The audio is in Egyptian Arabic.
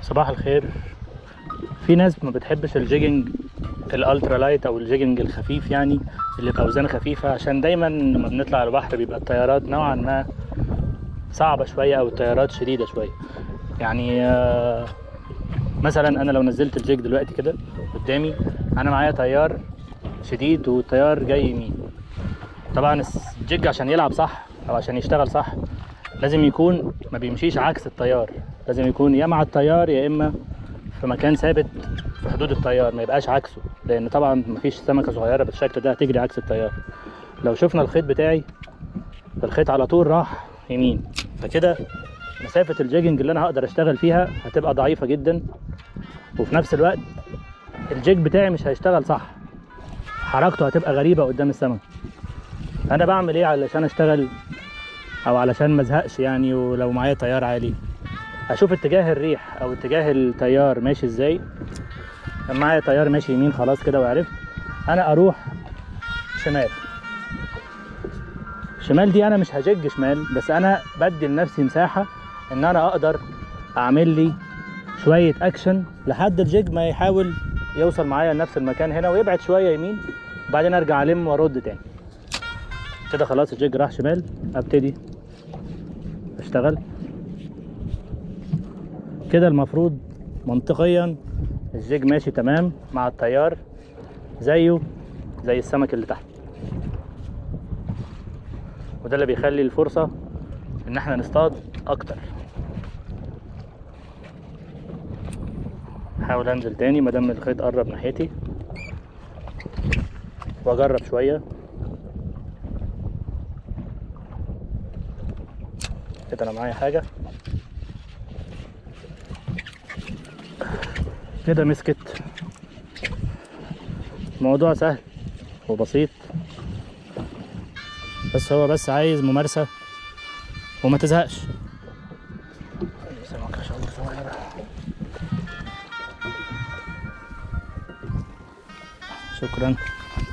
صباح الخير في ناس ما بتحبش الجيجنج الالترا لايت او الجيجنج الخفيف يعني اللي باوزان خفيفه عشان دايما لما بنطلع على البحر بيبقى التيارات نوعا ما صعبه شويه او التيارات شديده شويه يعني آه، مثلا انا لو نزلت الجيج دلوقتي كده قدامي انا معايا تيار شديد والتيار جاي يمين طبعا الجيج عشان يلعب صح او عشان يشتغل صح لازم يكون ما بيمشيش عكس التيار لازم يكون يا مع التيار يا اما في مكان ثابت في حدود التيار ما يبقاش عكسه لان طبعا مفيش سمكه صغيره بالشكل ده هتجري عكس التيار لو شفنا الخيط بتاعي الخيط على طول راح يمين فكده مسافه الجيجنج اللي انا هقدر اشتغل فيها هتبقى ضعيفه جدا وفي نفس الوقت الجيج بتاعي مش هيشتغل صح حركته هتبقى غريبه قدام السمك انا بعمل ايه علشان اشتغل او علشان ما ازهقش يعني ولو معايا تيار عالي اشوف اتجاه الريح او اتجاه التيار ماشي ازاي لما معايا تيار ماشي يمين خلاص كده وعرفت انا اروح شمال شمال دي انا مش هجج شمال بس انا بدي لنفسي مساحه ان انا اقدر اعمل لي شويه اكشن لحد الجيج ما يحاول يوصل معايا لنفس المكان هنا ويبعد شويه يمين وبعدين ارجع الم وارد تاني كده خلاص الجيج راح شمال ابتدي اشتغل كده المفروض منطقيا الجيج ماشي تمام مع التيار زيه زي السمك اللي تحت وده اللي بيخلي الفرصة ان احنا نصطاد اكتر حاول انزل تاني مادام الخيط قرب ناحيتي واجرب شوية كده انا معايا حاجة كده مسكت الموضوع سهل وبسيط بس هو بس عايز ممارسة وما تزهقش سمكة شاور صغيرة شكرا